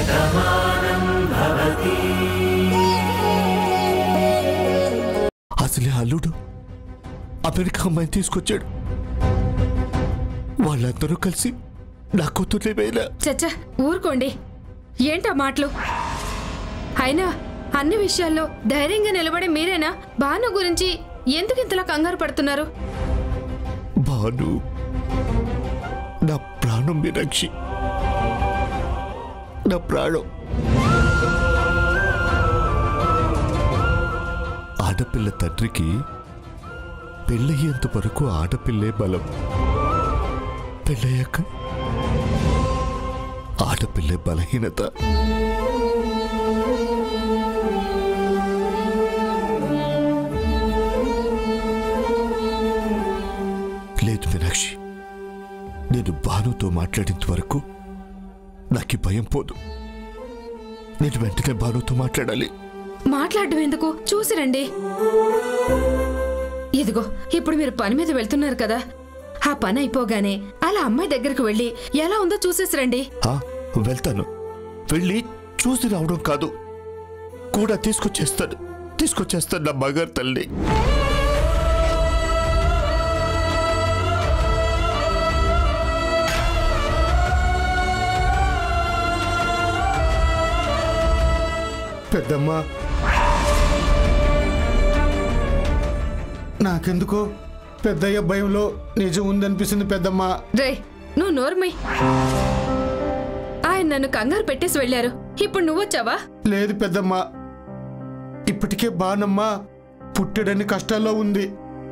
అసలే అల్లుడు అమెరికా అమ్మాయిని తీసుకొచ్చాడు వాళ్ళందరూ కలిసి నా కూతుర్ని వేలా చచ్చా ఊరుకోండి ఏంటా మాటలు అయినా అన్ని విషయాల్లో ధైర్యంగా నిలబడే మీరేనా భాను గురించి ఎందుకు ఇంతలా కంగారు పడుతున్నారు భాను నా ప్రాణం మీనాక్షి నా ప్రాణం ఆడపిల్ల తండ్రికి పెళ్ళయ్యేంత వరకు ఆడపిల్లే బలం పెళ్ళయ్యాక ఆడపిల్లే బలహీనత లేదు మీనాక్షి నేను భానుతో మాట్లాడేంత వరకు నాకు ఈ భయం పోదు నేను వెంటనే భానుతో మాట్లాడాలి మాట్లాడడం ఎందుకు చూసి రండి ఇదిగో ఇప్పుడు మీరు పని మీద వెళ్తున్నారు కదా ఆ పని అయిపోగానే అలా అమ్మాయి దగ్గరకు వెళ్ళి ఎలా ఉందో చూసేసి రండి ఆ, వెళ్తాను వెళ్ళి చూసి రావడం కాదు కూడా తీసుకొచ్చేస్తాను తీసుకొచ్చేస్తాను నా మగారు తల్లి పెద్దమ్మ నాకెందుకో పెద్దయ్య భయంలో నిజం ఉందనిపిస్తుంది పెద్దమ్మ రే నువ్వు నోర్మై ఆయన నన్ను కంగారు పెట్టేసి వెళ్ళారు ఇప్పుడు నువ్వొచ్చావా లేదు పెద్దమ్మ ఇప్పటికే బానమ్మ పుట్టడని కష్టాల్లో ఉంది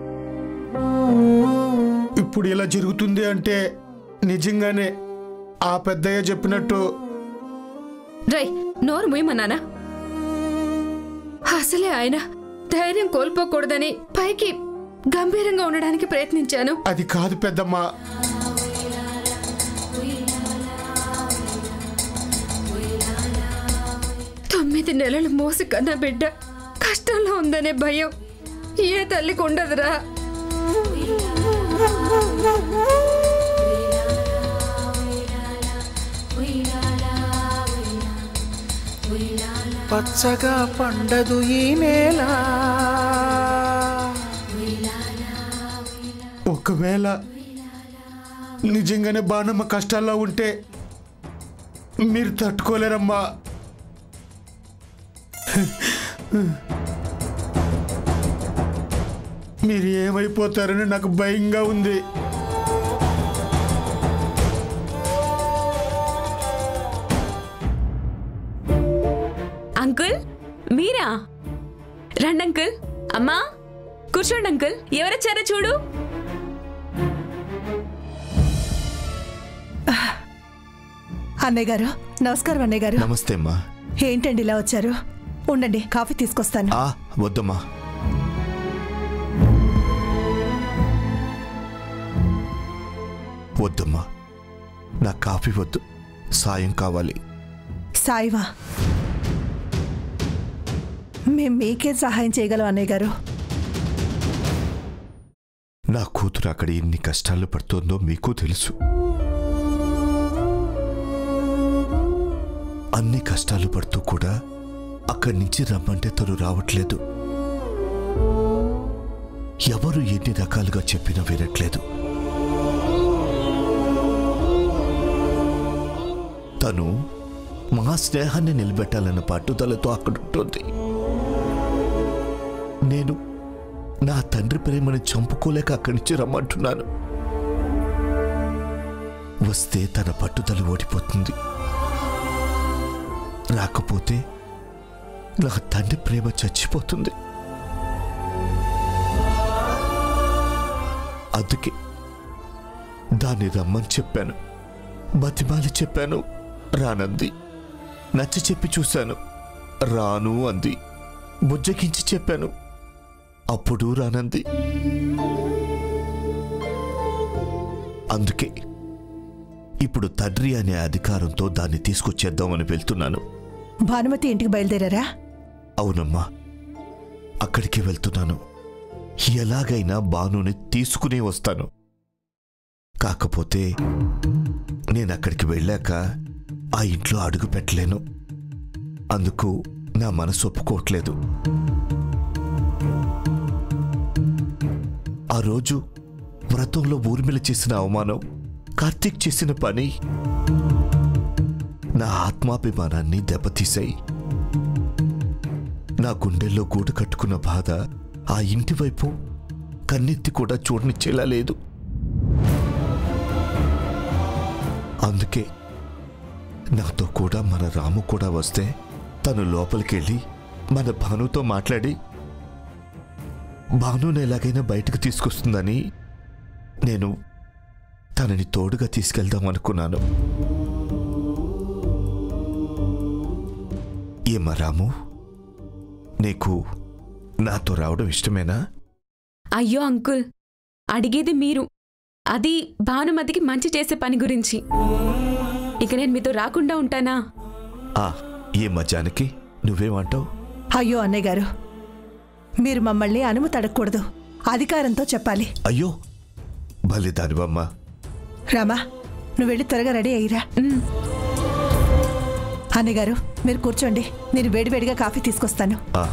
ఇప్పుడు ఇలా జరుగుతుంది అంటే నిజంగానే ఆ పెద్దయ్య చెప్పినట్టు రై నోరు ముయ్యమన్నానా అసలే ఆయన ధైర్యం కోల్పోకూడదని పైకి గంభీరంగా ఉండడానికి ప్రయత్నించాను అది కాదు పెద్దమ్మ తొమ్మిది నెలలు మోసి కన్న బిడ్డ కష్టంలో ఉందనే భయం ఏ తల్లికి ఉండదురా పచ్చగా పండదు ఈ నేల ఒకవేళ నిజంగానే బాణమ్మ కష్టాల్లో ఉంటే మీరు తట్టుకోలేరమ్మా మీరు ఏమైపోతారని నాకు భయంగా ఉంది అంకుల్ మీరా రండి అంకుల్ అమ్మా కూర్చోండి అంకుల్ ఎవరొచ్చారో చూడు అన్నయ్య గారు నమస్కారం అన్నయ్య గారు నమస్తే అమ్మా ఏంటండి ఇలా వచ్చారు ఉండండి కాఫీ తీసుకొస్తాను ఆ వద్దమ్మా వద్దమ్మా నా కాఫీ వద్దు సాయం కావాలి సాయివా మేం మీకేం సహాయం చేయగలం అన్నయ్య గారు నా కూతురు అక్కడ ఎన్ని కష్టాలు పడుతోందో మీకు తెలుసు అన్ని కష్టాలు పడుతూ కూడా అక్కడి నుంచి రమ్మంటే తను రావట్లేదు ఎవరు ఎన్ని రకాలుగా చెప్పినా వినట్లేదు తను మా స్నేహాన్ని నిలబెట్టాలన్న పట్టుదలతో అక్కడుంటుంది నేను నా తండ్రి ప్రేమని చంపుకోలేక అక్కడి నుంచి రమ్మంటున్నాను వస్తే తన పట్టుదల ఓడిపోతుంది రాకపోతే నా తండ్రి ప్రేమ చచ్చిపోతుంది అందుకే దాన్ని రమ్మని చెప్పాను బతిమాలి చెప్పాను రానంది నచ్చ చెప్పి చూశాను రాను అంది బుజ్జగించి చెప్పాను అప్పుడు రానంది అందుకే ఇప్పుడు తండ్రి అనే అధికారంతో దాన్ని తీసుకొచ్చేద్దామని వెళ్తున్నాను భానుమతి ఇంటికి బయలుదేరారా అవునమ్మా అక్కడికి వెళ్తున్నాను ఎలాగైనా బానుని తీసుకునే వస్తాను కాకపోతే నేను అక్కడికి వెళ్ళాక ఆ ఇంట్లో అడుగు పెట్టలేను అందుకు నా మనసు ఒప్పుకోవట్లేదు ఆ రోజు వ్రతంలో ఊర్మిళ చేసిన అవమానం కార్తీక్ చేసిన పని నా ఆత్మాభిమానాన్ని దెబ్బతీశాయి నా గుండెల్లో గూడు కట్టుకున్న బాధ ఆ ఇంటి వైపు కన్నెత్తి కూడా చూడనిచ్చేలా లేదు అందుకే నాతో కూడా మన రాము కూడా వస్తే తను లోపలికెళ్ళి మన భానుతో మాట్లాడి భానుని ఎలాగైనా బయటకు తీసుకొస్తుందని నేను తనని తోడుగా తీసుకెళ్దాం అనుకున్నాను ఏమా రాము నీకు నాతో రావడం ఇష్టమేనా అయ్యో అంకుల్ అడిగేది మీరు అది భానుమతికి మంచి చేసే పని గురించి ఇక నేను మీతో రాకుండా ఉంటానా ఆ ఏ మజానికి నువ్వేమంటావు అయ్యో అన్నయ్య గారు మీరు మమ్మల్ని అనుమతి అడగకూడదు అధికారంతో చెప్పాలి అయ్యో భలే దానివమ్మా రామా నువ్వు వెళ్ళి త్వరగా రెడీ అయ్యిరా ఉమ్, అన్నయ్య గారు మీరు కూర్చోండి నేను వేడివేడిగా కాఫీ తీసుకొస్తాను ఆ,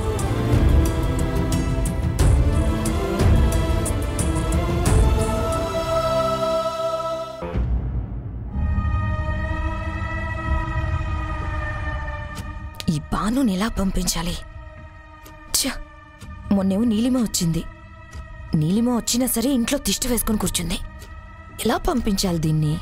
ఈ బానుని ఎలా పంపించాలి ఛ మొన్నేమో నీలిమ వచ్చింది నీలిమ వచ్చినా సరే ఇంట్లో తిష్ట వేసుకొని కూర్చుంది ఎలా పంపించాలి దీన్ని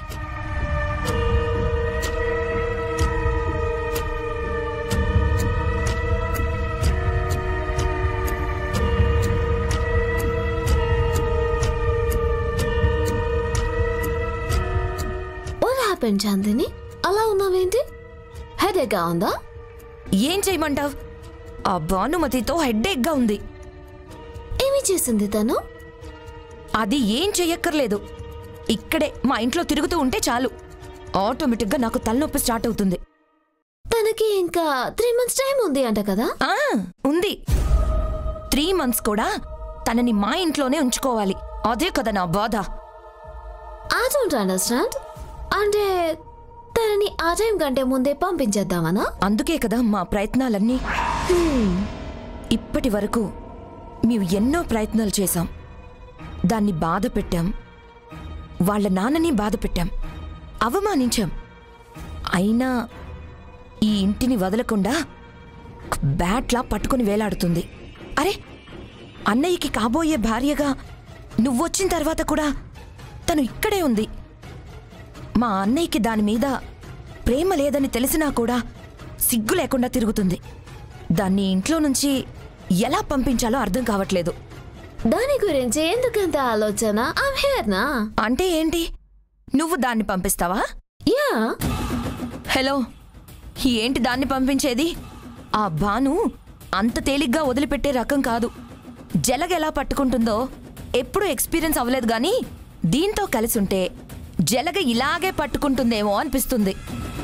What happened, చాందిని అలా ఉన్నావేంటి హెడేక్గా ఉందా ఏం చేయమంటావ్ ఆ భానుమతితో హెడ్డేక్గా ఉంది ఏమి చేసింది తను అది ఏం చెయ్యక్కర్లేదు ఇక్కడే మా ఇంట్లో తిరుగుతూ ఉంటే చాలు ఆటోమేటిక్గా నాకు తలనొప్పి స్టార్ట్ అవుతుంది తనకి ఇంకా త్రీ మంత్స్ టైం ఉంది అంట కదా ఆ ఉంది త్రీ మంత్స్ కూడా తనని మా ఇంట్లోనే ఉంచుకోవాలి అదే కదా నా బాధ ఐ డోంట్ అండర్స్టాండ్ అంటే తనని ఆ టైం కంటే ముందే పంపించేద్దామనా అందుకే కదా మా ప్రయత్నాలన్నీ ఇప్పటి వరకు మేము ఎన్నో ప్రయత్నాలు చేశాం దాన్ని బాధ పెట్టాం వాళ్ళ నాన్నని బాధ పెట్టాం అవమానించాం అయినా ఈ ఇంటిని వదలకుండా బ్యాట్లా పట్టుకుని వేలాడుతుంది అరే అన్నయ్యకి కాబోయే భార్యగా నువ్వొచ్చిన తర్వాత కూడా తను ఇక్కడే ఉంది మా అన్నయ్యకి దాని మీద ప్రేమ లేదని తెలిసినా కూడా సిగ్గు లేకుండా తిరుగుతుంది దాన్ని ఇంట్లో నుంచి ఎలా పంపించాలో అర్థం కావట్లేదు దాని గురించి ఎందుకంత ఆలోచన ఐమ్ హియర్ నా అంటే ఏంటి నువ్వు దాన్ని పంపిస్తావా యా హలో ఏంటి దాన్ని పంపించేది ఆ భాను అంత తేలిగ్గా వదిలిపెట్టే రకం కాదు జలగ ఎలా పట్టుకుంటుందో ఎప్పుడూ ఎక్స్పీరియన్స్ అవ్వలేదు గానీ దీంతో కలిసి ఉంటే జలగ ఇలాగే పట్టుకుంటుందేమో అనిపిస్తుంది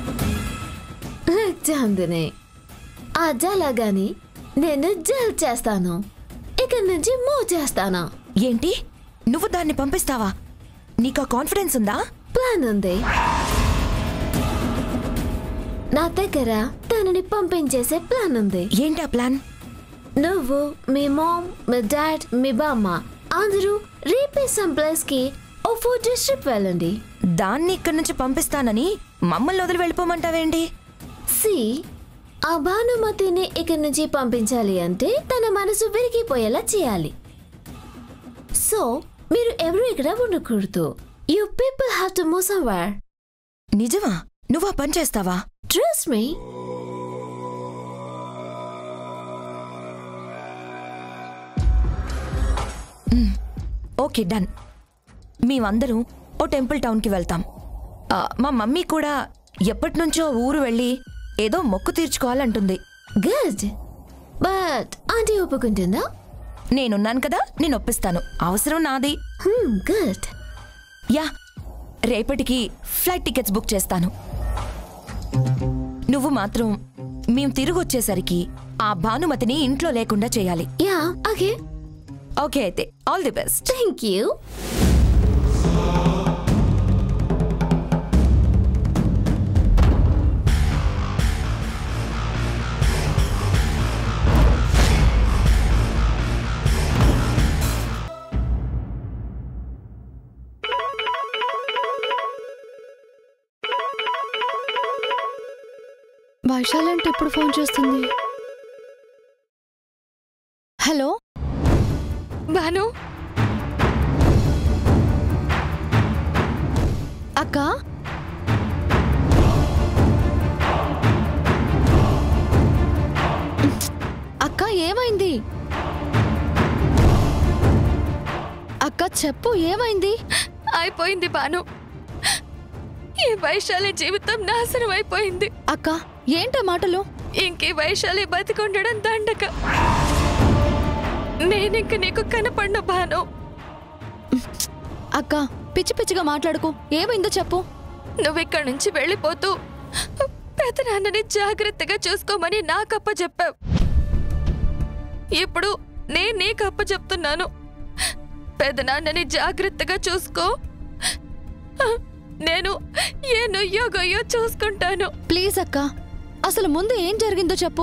చాందిని ఆ జలగాని నేను జల్ చేస్తాను ఇక్కడి నుంచి మూవ్ చేస్తాను ఏంటి నువ్వు దాన్ని పంపిస్తావా నీకా కాన్ఫిడెన్స్ ఉందా ప్లాన్ ఉంది నా దగ్గర తనని పంపించేసే ప్లాన్ ఉంది ఏంటి ఆ ప్లాన్ నువ్వు మీ మామ్ మీ డాడ్ మీ బామ్మ అందరూ రేపే సమ్ ప్లేస్ కి ఓ ఫోటో ట్రిప్ వెళ్ళండి దాన్ని ఇక్కడి నుంచి పంపిస్తానని మమ్మల్ని వదిలి వెళ్ళిపోమంటావేంటి సి ఆ భానుమతిని ఇక్కడి నుంచి పంపించాలి అంటే తన మనసు విరిగిపోయేలా చేయాలి సో మీరు ఎవరు ఇక్కడ ఉండకూడదు you people have to move somewhere నిజమా నువ్వు ఆ పని చేస్తావా ట్రస్ట్ మీ ఓకే డన్ మేమందరం ఓ టెంపుల్ టౌన్కి వెళ్తాం ఆ, మా మమ్మీ కూడా ఎప్పటి నుంచో ఊరు వెళ్ళి ఏదో మొక్కు తీర్చుకోవాలంటుంది గుడ్ బట్ ఆంటీ ఒప్పుకుంటుందా నేనున్నాను కదా నేను ఒప్పిస్తాను అవసరం నాది గుడ్ యా రేపటికి ఫ్లైట్ టికెట్స్ బుక్ చేస్తాను నువ్వు మాత్రం మేము తిరిగి వచ్చేసరికి ఆ భానుమతిని ఇంట్లో లేకుండా చేయాలి యా ఓకే ఓకే అయితే all the best thank you Vaishali అంటే ఎప్పుడు ఫోన్ చేస్తుంది హలో భాను అక్క అక్క ఏమైంది అక్క చెప్పు ఏమైంది అయిపోయింది భాను ఈ వైశాలి జీవితం నాశనం అయిపోయింది అక్క ఏంట మాటలు ఇంక వైశాలి బతికొండడం దండక నేనింక నీకు కనపడిన భాను అక్క పిచ్చి పిచ్చిగా మాట్లాడుకో ఏమైందో చెప్పు నువ్విక్కడి నుంచి వెళ్ళిపోతూ పెదనాన్నని జాగ్రత్తగా చూసుకోమని నాకప్ప చెప్పావు ఇప్పుడు నేను నీకప్ప చెప్తున్నాను పెదనాన్నని జాగ్రత్తగా చూసుకో నేను ఏ నుయ్యో గొయ్యో చూసుకుంటాను ప్లీజ్ అక్క అసలు ముందు ఏం జరిగిందో చెప్పు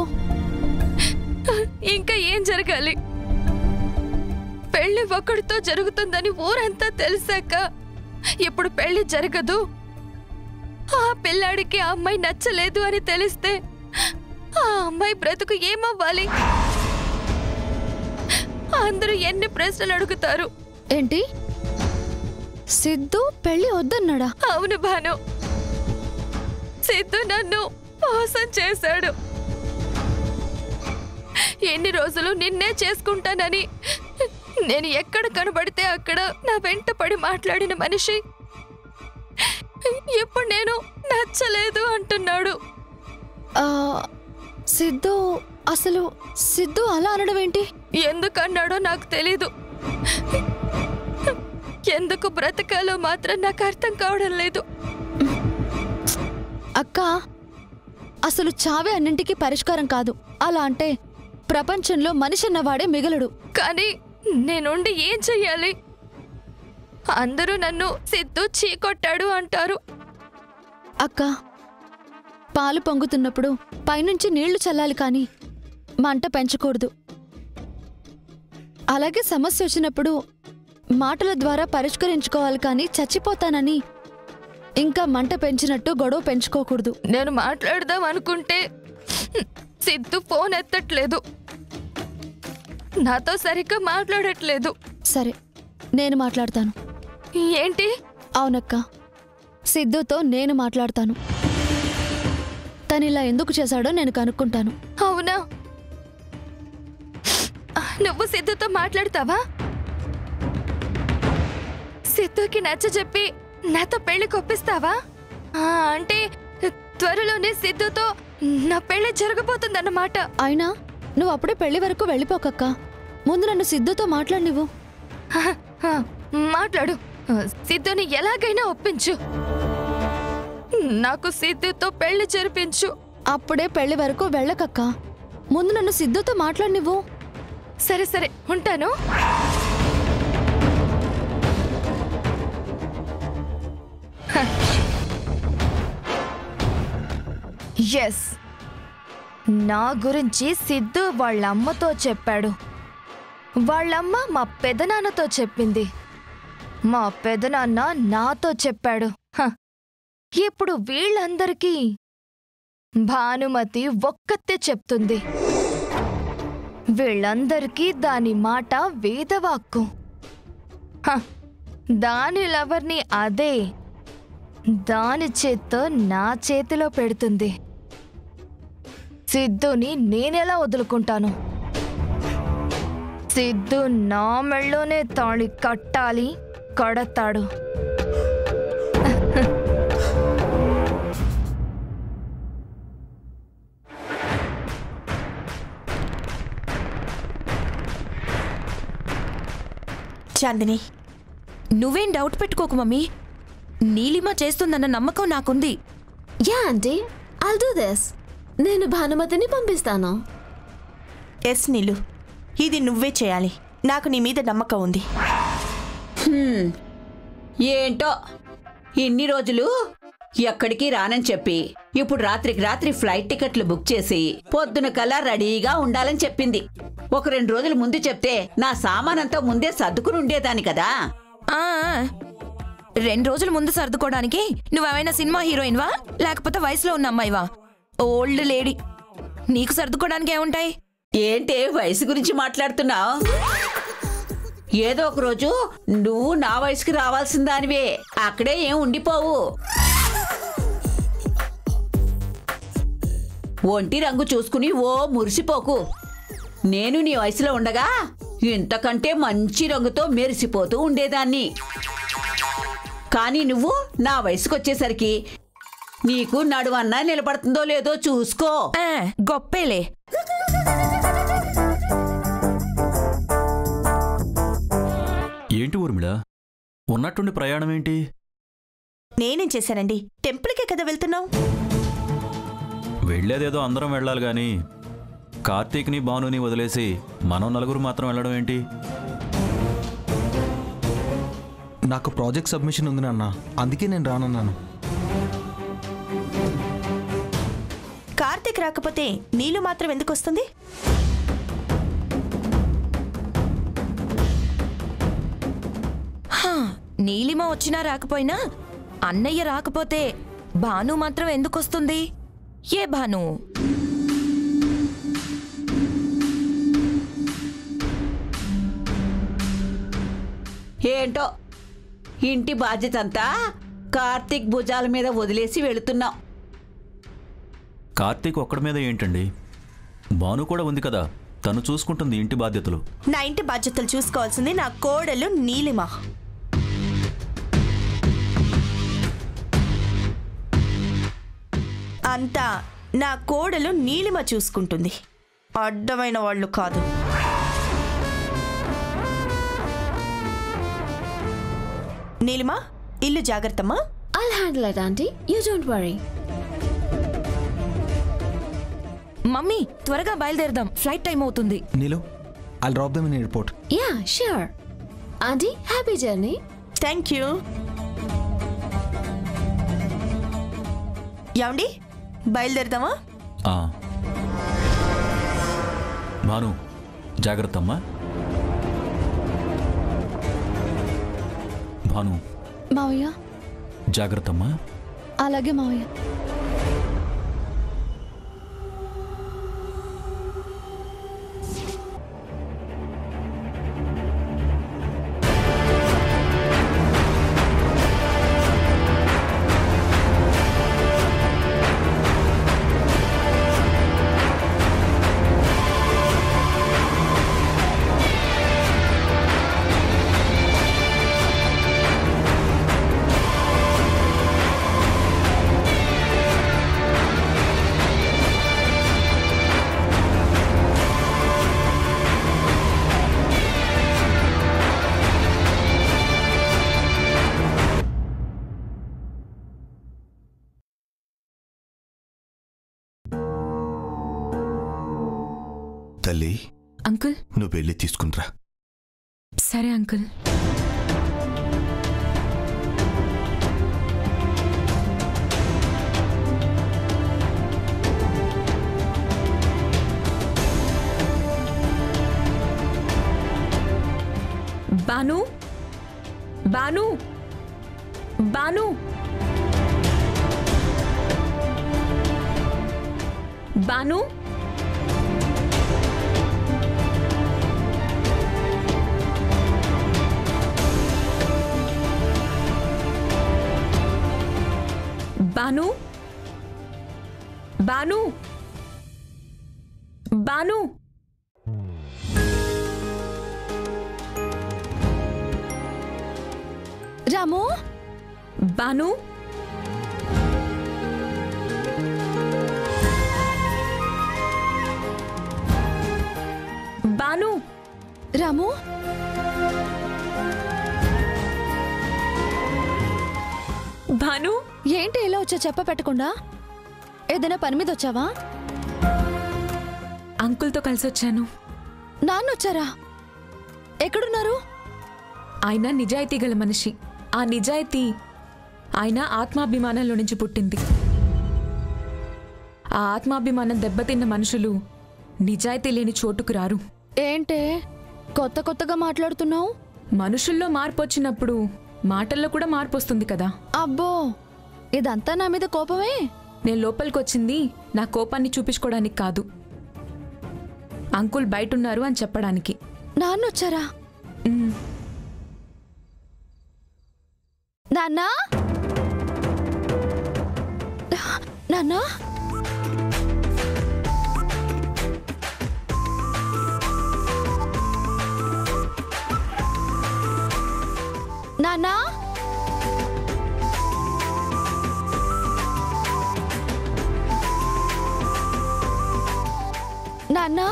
ఇంకా ఏం జరగాలి పెళ్లి ఒకడితో జరుగుతుందని ఊరంతా తెలిసాక ఇప్పుడు పెళ్లి జరగదు ఆ పిల్లాడికి ఆ అమ్మాయి నచ్చలేదు అని తెలిస్తే ఆ అమ్మాయి బ్రతుకు ఏమవ్వాలి అందరూ ఎన్ని ప్రశ్నలు అడుగుతారు ఏంటి సిద్ధు పెళ్లి వద్దన్నాడా అవును భాను సిద్ధు నన్ను మోసం చేశాడు ఎన్ని రోజులు నిన్నే చేసుకుంటానని నేను ఎక్కడ కనబడితే అక్కడ నా వెంట పడి మాట్లాడిన మనిషి ఇప్పుడు నేను నచ్చలేదు అంటున్నాడు ఆ, సిద్ధు అసలు సిద్ధు అలా అనడం ఏంటి ఎందుకన్నాడో నాకు తెలీదు ఎందుకు బ్రతకాలో మాత్రం నాకు అర్థం కావడం లేదు అక్క అసలు చావే అన్నింటికి పరిష్కారం కాదు అలా అంటే ప్రపంచంలో మనిషి అన్నవాడే మిగలడు కానీ నేనుండి ఏం చెయ్యాలి అందరూ నన్ను సిద్ధు చీకొట్టాడు అంటారు అక్క పాలు పొంగుతున్నప్పుడు పైనుంచి నీళ్లు చల్లాలి కానీ మంట పెంచకూడదు అలాగే సమస్య వచ్చినప్పుడు మాటల ద్వారా పరిష్కరించుకోవాలి కానీ చచ్చిపోతానని ఇంకా మంట పెంచినట్టు గొడవ పెంచుకోకూడదు నేను మాట్లాడదాం అనుకుంటే సిద్ధు ఫోన్ ఎత్తట్లేదు నాతో సరిగ్గా మాట్లాడట్లేదు సరే నేను మాట్లాడతాను ఏంటి అవునక్క సిద్ధుతో నేను మాట్లాడతాను తను ఇలా ఎందుకు చేశాడో నేను కనుక్కుంటాను అవునా నువ్వు సిద్ధుతో మాట్లాడతావా సిద్ధుకి నచ్చ చెప్పి నాతో పెళ్లి కొప్పిస్తావా ఆ, అంటే త్వరలోనే సిద్ధుతో నా పెళ్లి జరగబోతుందన్నమాట అయినా నువ్వు అప్పుడే పెళ్లి వరకు వెళ్ళిపోకక్క ముందు నన్ను సిద్ధుతో మాట్లాడి నువ్వు హ, హ, మాట్లాడు సిద్ధుని ఎలాగైనా ఒప్పించు నాకు సిద్ధుతో పెళ్లి జరిపించు అప్పుడే పెళ్లి వరకు వెళ్ళకక్క ముందు నన్ను సిద్ధుతో మాట్లాడి నువ్వు సరే సరే ఉంటాను ఎస్ నా గురించి సిద్ధు వాళ్ళ అమ్మతో చెప్పాడు వాళ్ళమ్మ మా పెదనాన్నతో చెప్పింది మా పెదనాన్న నాతో చెప్పాడు హ, ఇప్పుడు వీళ్ళందరికీ భానుమతి ఒక్కతే చెప్తుంది వీళ్ళందరికీ దాని మాట వేదవాక్కు హ, దాని లవర్ని అదే దాని చేత్తో నా చేతిలో పెడుతుంది సిద్ధుని నేనెలా వదులుకుంటాను సిద్ధు నా మెళ్ళోనే తాళి కట్టాలి కడతాడు చాందిని నువ్వేం డౌట్ పెట్టుకోకు మమ్మీ నీలిమ చేస్తుందన్న నమ్మకం నాకుంది yeah auntie I'll do this నేను భానుమతిని పంపిస్తాను ఎస్ నీలు ఇది నువ్వే చేయాలి నాకు నీ మీద నమ్మకం ఉంది ఏంటో ఇన్ని రోజులు ఎక్కడికి రానని చెప్పి ఇప్పుడు రాత్రికి రాత్రి ఫ్లైట్ టికెట్లు బుక్ చేసి పొద్దున కల్లా రెడీగా ఉండాలని చెప్పింది ఒక రెండు రోజులు ముందు చెప్తే నా సామానంతా ముందే సర్దుకుని ఉండేదాని కదా ఆ, రెండు రోజుల ముందు సర్దుకోవడానికి నువ్వేమైనా సినిమా హీరోయిన్వా లేకపోతే వయసులో ఉన్న అమ్మాయివా ఓల్డ్ లేడీ నీకు సర్దుకోవడానికి ఏముంటాయి ఏంటే వయసు గురించి మాట్లాడుతున్నావు ఏదో ఒక రోజు నువ్వు నా వయసుకి రావాల్సిన దానివే అక్కడే ఏం ఉండిపోవు ఒంటి రంగు చూసుకుని ఓ మురిసిపోకు నేను నీ వయసులో ఉండగా ఇంతకంటే మంచి రంగుతో మెరిసిపోతూ ఉండేదాన్ని కానీ నువ్వు నా వయసుకు వచ్చేసరికి నీకు నడువన్నా నిలబడుతుందో లేదో చూసుకో ఆ, గొప్పేలే ఏంటి ఊర్మిళ ఉన్నట్టుండి ప్రయాణం ఏంటి నేనేం చేశానండి టెంపుల్కే కదా వెళ్తున్నావు వెళ్ళేదేదో అందరం వెళ్ళాలి గాని కార్తీక్ని భానుని వదిలేసి మనం నలుగురు మాత్రం వెళ్ళడం ఏంటి నాకు ప్రాజెక్ట్ సబ్మిషన్ ఉంది నాన్న అందుకే నేను రానన్నాను కార్తీక్ రాకపోతే నీళ్ళు మాత్రం ఎందుకు వస్తుంది హా, నీలిమ వచ్చినా రాకపోయినా అన్నయ్య రాకపోతే భాను మాత్రం ఎందుకొస్తుంది ఏ భాను ఏంటో ఇంటి బాధ్యత అంతా కార్తీక్ భుజాల మీద వదిలేసి వెళుతున్నాం కార్తీక్ ఒక్కడి మీద ఏంటండి భాను కూడా ఉంది కదా తను చూసుకుంటుంది ఇంటి బాధ్యతలు నా ఇంటి బాధ్యతలు చూసుకోవాల్సింది నా కోడలు నీలిమ అంతా నా కోడలు నీలిమ చూసుకుంటుంది అడ్డమైన వాళ్ళు కాదు నీలిమ ఇల్లు జాగ్రత్తమ్మా I'll handle it, Auntie. You don't worry. Mummy త్వరగా బయలుదేరదాం ఫ్లైట్ టైం అవుతుంది నీలో I drop them in airport Yeah, sure. Auntie, happy journey. Thank you ఏమండి బయలుదేరదామా ఆ. భాను జాగ్రత్త అమ్మా భాను మావయ్య జాగ్రత్త అమ్మా అలాగే మావయ్య తల్లి అంకుల్ నువ్వు వెళ్ళి తీసుకునిరా సరే అంకుల్ బాను బాను బాను బాను బాను బాను బాను రాము బాను బాను రాము భాను ఏంటి ఇలా వచ్చా చెప్ప పెట్టకుండా ఏదైనా పని మీద వచ్చావా అంకుల్తో కలిసి వచ్చాను నాన్న వచ్చారా ఎక్కడున్నారు ఆయన నిజాయితీ గల మనిషి ఆ నిజాయితీ ఆయన ఆత్మాభిమానంలో నుంచి పుట్టింది ఆ ఆత్మాభిమానం దెబ్బతిన్న మనుషులు నిజాయితీ లేని చోటుకు రారు ఏంటే కొత్త కొత్తగా మాట్లాడుతున్నావు మనుషుల్లో మార్పు వచ్చినప్పుడు మాటల్లో కూడా మార్పు వస్తుంది కదా అబ్బో ఇదంతా నా మీద కోపమే నేను లోపలికి వచ్చింది నా కోపాన్ని చూపించుకోవడానికి కాదు అంకుల్ బయట ఉన్నారు అని చెప్పడానికి నాన్న వచ్చారా మ్, నాన్నా నాన్నా నాన్నా నాన్నా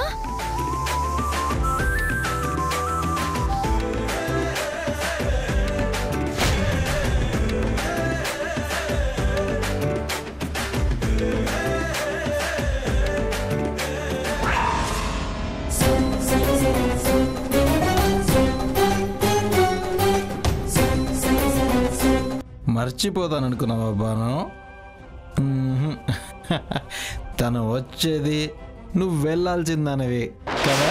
మర్చిపోతాను అనుకున్నావా బాను మ్మ్హ్మ్. తను వచ్చేది నువ్వు వెళ్ళాల్సిందనేవి కదా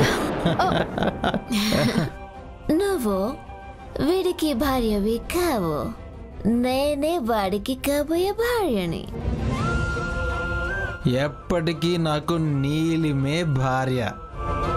నువ్వు వీడికి భార్యవి కావు నేనే వాడికి కాబోయే భార్యని ఎప్పటికీ నాకు నీలిమే భార్య